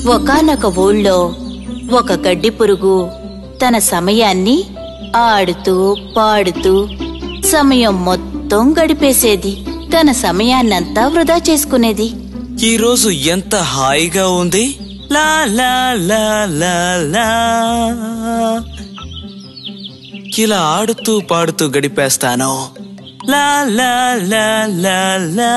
ఒకానొక ఊళ్ళో ఒక గడ్డి పురుగు తన సమయాన్ని ఆడుతూ పాడుతూ సమయం మొత్తం గడిపేసేది తన సమయాన్నంతా వృధా చేసుకునేది ఈ రోజు ఎంత హాయిగా ఉంది లా లా లా లా లా ఇలా ఆడుతూ పాడుతూ గడిపేస్తాను లా లా లా లా లా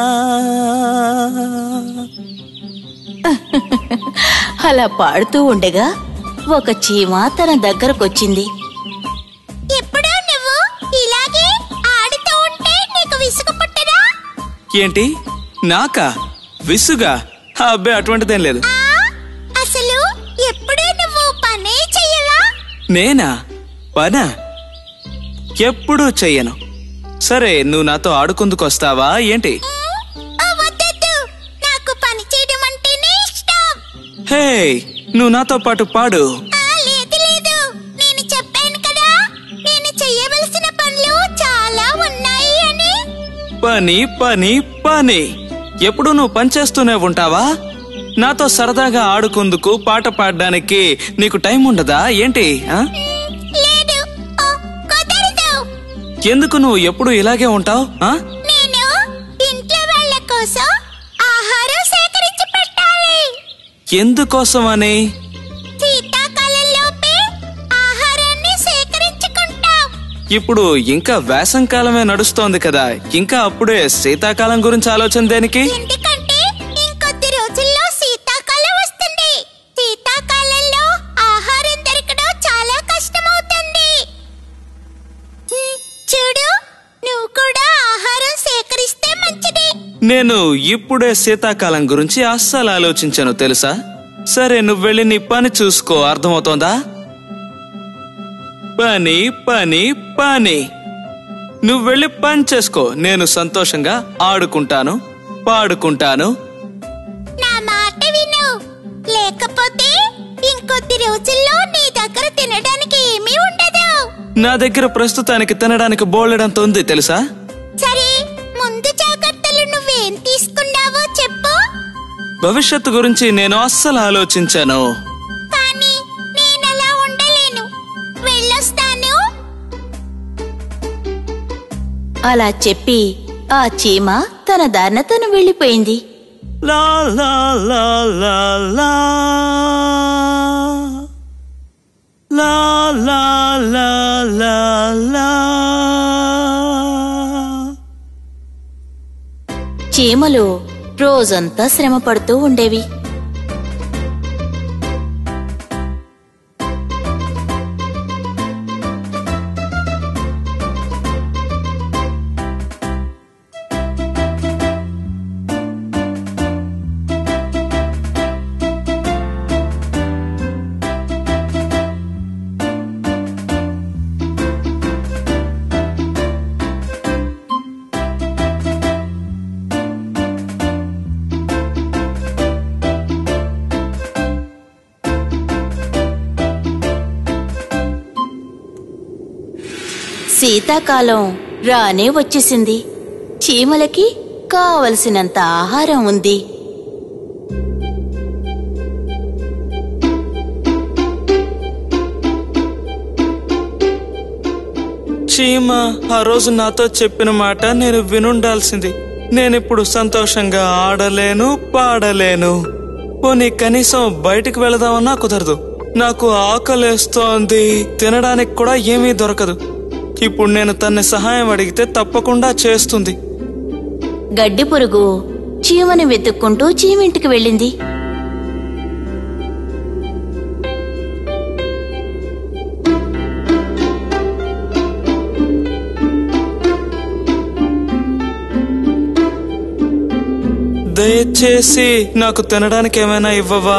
అలా పాడుతూ ఉండగా ఒక చీమ తన దగ్గరకొచ్చింది ఎప్పుడూ నువ్వు ఇలాగే ఆడుతూ ఉంటే నీకు విసుగు పుట్టదా ఏంటి నాకా విసుగా అబ్బే అటువంటిదేం లేదు ఆ, అసలు ఎప్పుడూ నువ్వు పనే చెయ్యవా నేనా పనా ఎప్పుడూ చెయ్యను సరే నువ్వు నాతో ఆడుకుందుకొస్తావా ఏంటి ఆ, వద్దొద్దు నాకు పని చేయడం అంటేనే ఇష్టం హే నువ్వు నాతో పాటు పాడు ఆ, లేదు లేదు నేను చెప్పాను కదా నేను చెయ్యవలసిన పనులు చాలా ఉన్నాయి అని పని పని పని ఎప్పుడు నువ్వు పని చేస్తూనే ఉంటావా నాతో సరదాగా ఆడుకుందుకు పాట పాడడానికి నీకు టైం ఉండదా ఏంటి ఆ? లేదు ఓ, కుదరదు ఎందుకు నువ్వు ఎప్పుడు ఇలాగే ఉంటావు నేను ఇంట్లో వాళ్ళ కోసం ఆహారం సేకరించి పెట్టాలి ఎందుకోసమని శీతాకాలంలోపే ఆహారాన్ని సేకరించుకుంటాం ఇప్పుడు ఇంకా వేసం కాలమే నడుస్తోంది కదా ఇంకా అప్పుడే శీతాకాలం గురించి ఆలోచన దేనికి ఎందుకంటే ఇంకొద్ది రోజుల్లో శీతాకాలం వస్తుంది శీతాకాలంలో ఆహారం దొరకడం చాలా కష్టమవుతుంది హ్మ్, చూడు నువ్వు కూడా ఆహారం సేకరిస్తే మంచిది నేను ఇప్పుడే శీతాకాలం గురించి అస్సలు ఆలోచించాను తెలుసా సరే నువ్వు వెళ్ళి నీ పని చూసుకో అర్థమవుతోందా పని పని పని నువ్వు వెళ్ళి పని చేసుకో నేను సంతోషంగా ఆడుకుంటాను పాడుకుంటాను నా మాట విను లేకపోతే ఇంకొద్ది రోజుల్లో నీ దగ్గర తినడానికి ఏమీ ఉండదు నా దగ్గర ప్రస్తుతానికి తినడానికి బోలెడంత ఉంది తెలుసా సరే ముందు జాగ్రత్తలు నువ్వేం తీసుకున్నావో చెప్పు భవిష్యత్తు గురించి నేను అస్సలు ఆలోచించాను కానీ నేనలా ఉండలేను వెళ్ళొస్తాను అలా చెప్పి ఆ చీమ తన దారిన తను వెళ్ళిపోయింది లా లా లా లా లా లా లా లా లా లా చీమలు రోజంతా శ్రమ పడుతూ ఉండేవి శీతాకాలం రానే వచ్చేసింది చీమలకి కావలసినంత ఆహారం ఉంది చీమ ఆ రోజు నాతో చెప్పిన మాట నేను వినుండాల్సింది నేనిప్పుడు సంతోషంగా ఆడలేను పాడలేను పోనీ కనీసం బయటికి వెళదామన్నా కుదరదు నాకు ఆకలేస్తోంది తినడానికి కూడా ఏమీ దొరకదు ఇప్పుడు నేను తన్ని సహాయం అడిగితే తప్పకుండా చేస్తుంది గడ్డి పురుగు చీమని వెతుక్కుంటూ చీమింటికి వెళ్ళింది దయచేసి నాకు తినడానికి ఏమైనా ఇవ్వవా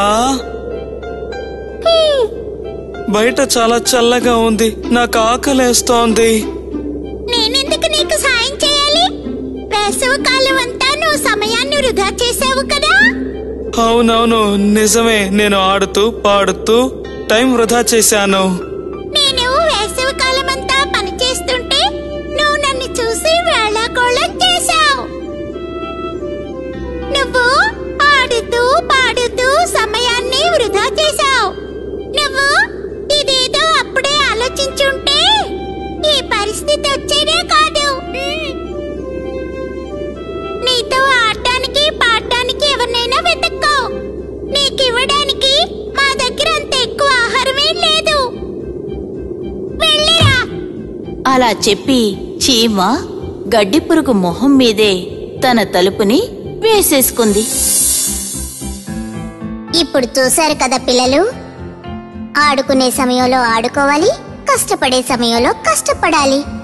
బయట చాలా చల్లగా ఉంది నాకు ఆకలేస్తోంది నేనెందుకు నీకు సాయం చేయాలి వేసవి కాలం అంతా నువ్వు సమయాన్ని వృధా చేసావు కదా అవునవును నిజమే నేను ఆడుతూ పాడుతూ టైం వృధా చేశాను నేను వేసవి కాలం అంతా పని చేస్తుంటే నువ్వు నన్ను చూసి వేళాకోళం చేశావు నువ్వు ఆడుతూ పాడుతూ సమయాన్ని పరిస్థితి వచ్చేదే కాదు మ్మ్. నీతో ఆడటానికి పాడటానికి ఎవరినైనా వెతుక్కో నీకు ఇవ్వడానికి మా దగ్గర అంత ఎక్కువ ఆహారమే లేదు వెళ్ళిరా అలా చెప్పి చీమ గడ్డి పురుగు మొహం మీదే తన తలుపుని వేసేసుకుంది ఇప్పుడు చూశారు కదా పిల్లలు ఆడుకునే సమయంలో ఆడుకోవాలి కష్టపడే సమయంలో కష్టపడాలి